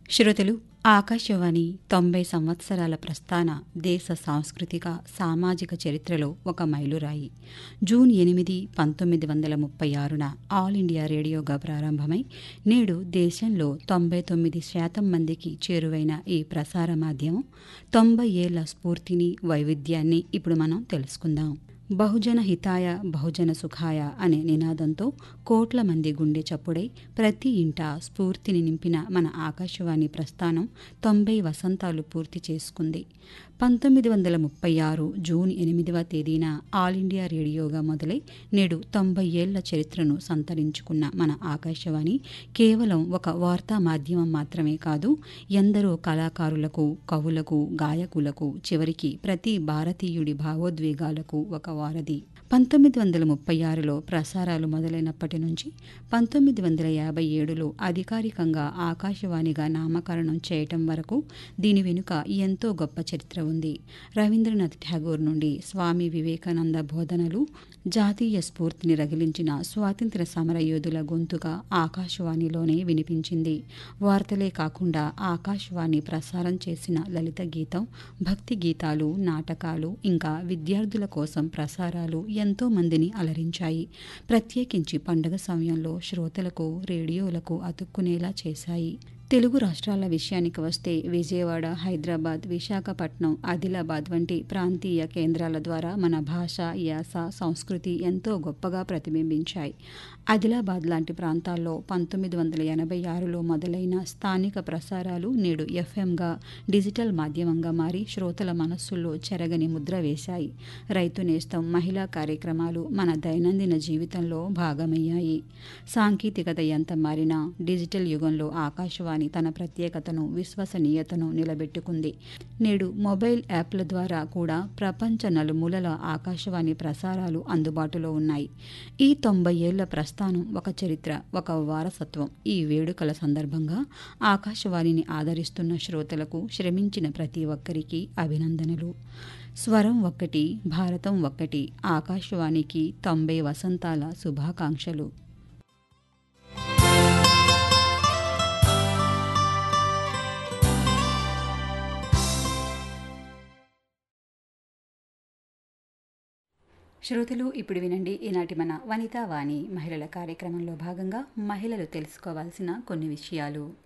శ్రోతలు ఆకాశవాణి తొంభై సంవత్సరాల ప్రస్థాన దేశ సాంస్కృతిక సామాజిక చరిత్రలో ఒక మైలురాయి జూన్ ఎనిమిది పంతొమ్మిది వందల ముప్పై ఆరున ఆల్ ఇండియా రేడియోగా ప్రారంభమై నేడు దేశంలో తొంభై తొమ్మిది శాతం మందికి చేరువైన ఈ ప్రసార మాధ్యమం తొంభై ఏళ్ల స్ఫూర్తిని వైవిధ్యాన్ని ఇప్పుడు మనం తెలుసుకుందాం బహుజన హితాయ బహుజన సుఖాయ అనే నినాదంతో కోట్ల మంది గుండె చప్పుడై ప్రతి ఇంట స్ఫూర్తిని నింపిన మన ఆకాశవాణి ప్రస్థానం తొంభై వసంతాలు పూర్తి చేసుకుంది పంతొమ్మిది వందల ముప్పై ఆరు జూన్ ఎనిమిదవ తేదీన ఆల్ ఇండియా రేడియోగా మొదలై నేడు తొంభై ఏళ్ల చరిత్రను సంతరించుకున్న మన ఆకాశవాణి కేవలం ఒక వార్తా మాధ్యమం మాత్రమే కాదు ఎందరో కళాకారులకు కవులకు గాయకులకు చివరికి ప్రతి భారతీయుడి భావోద్వేగాలకు ఒక వారధి పంతొమ్మిది వందల ముప్పై ఆరులో ప్రసారాలు మొదలైనప్పటి నుంచి పంతొమ్మిది వందల యాభై ఏడులో అధికారికంగా ఆకాశవాణిగా నామకరణం చేయటం వరకు దీని వెనుక ఎంతో గొప్ప చరిత్ర ఉంది రవీంద్రనాథ్ ఠాగూర్ నుండి స్వామి వివేకానంద బోధనలు జాతీయ స్ఫూర్తిని రగిలించిన స్వాతంత్ర సమరయోధుల గొంతుగా ఆకాశవాణిలోనే వినిపించింది వార్తలే కాకుండా ఆకాశవాణి ప్రసారం చేసిన లలిత గీతం భక్తి గీతాలు నాటకాలు ఇంకా విద్యార్థుల కోసం ప్రసారాలు ఎంతో మందిని అలరించాయి ప్రత్యేకించి పండుగ సమయంలో శ్రోతలకు రేడియోలకు అతుక్కునేలా చేశాయి తెలుగు రాష్ట్రాల విషయానికి వస్తే విజయవాడ హైదరాబాద్ విశాఖపట్నం ఆదిలాబాద్ వంటి ప్రాంతీయ కేంద్రాల ద్వారా మన భాష యాస సంస్కృతి ఎంతో గొప్పగా ప్రతిబింబించాయి ఆదిలాబాద్ లాంటి ప్రాంతాల్లో పంతొమ్మిది వందల ఎనభై ఆరులో మొదలైన స్థానిక ప్రసారాలు నేడు ఎఫ్ఎంగా డిజిటల్ మాధ్యమంగా మారి శ్రోతల మనస్సుల్లో చెరగని ముద్ర వేశాయి రైతు నేస్తం మహిళా కార్యక్రమాలు మన దైనందిన జీవితంలో భాగమయ్యాయి సాంకేతికత ఎంత మారినా డిజిటల్ యుగంలో ఆకాశవాణి తన ప్రత్యేకతను విశ్వసనీయతను నిలబెట్టుకుంది నేడు మొబైల్ యాప్ల ద్వారా కూడా ప్రపంచ నలుమూలల ఆకాశవాణి ప్రసారాలు అందుబాటులో ఉన్నాయి ఈ తొంభై ఏళ్ల ప్రస్థానం ఒక చరిత్ర ఒక వారసత్వం ఈ వేడుకల సందర్భంగా ఆకాశవాణిని ఆదరిస్తున్న శ్రోతలకు శ్రమించిన ప్రతి ఒక్కరికి అభినందనలు స్వరం ఒక్కటి భారతం ఒక్కటి ఆకాశవాణికి తొంభై వసంతాల శుభాకాంక్షలు శ్రోతలు ఇప్పుడు వినండి ఈనాటి మన వనితా వాణి మహిళల కార్యక్రమంలో భాగంగా మహిళలు తెలుసుకోవాల్సిన కొన్ని విషయాలు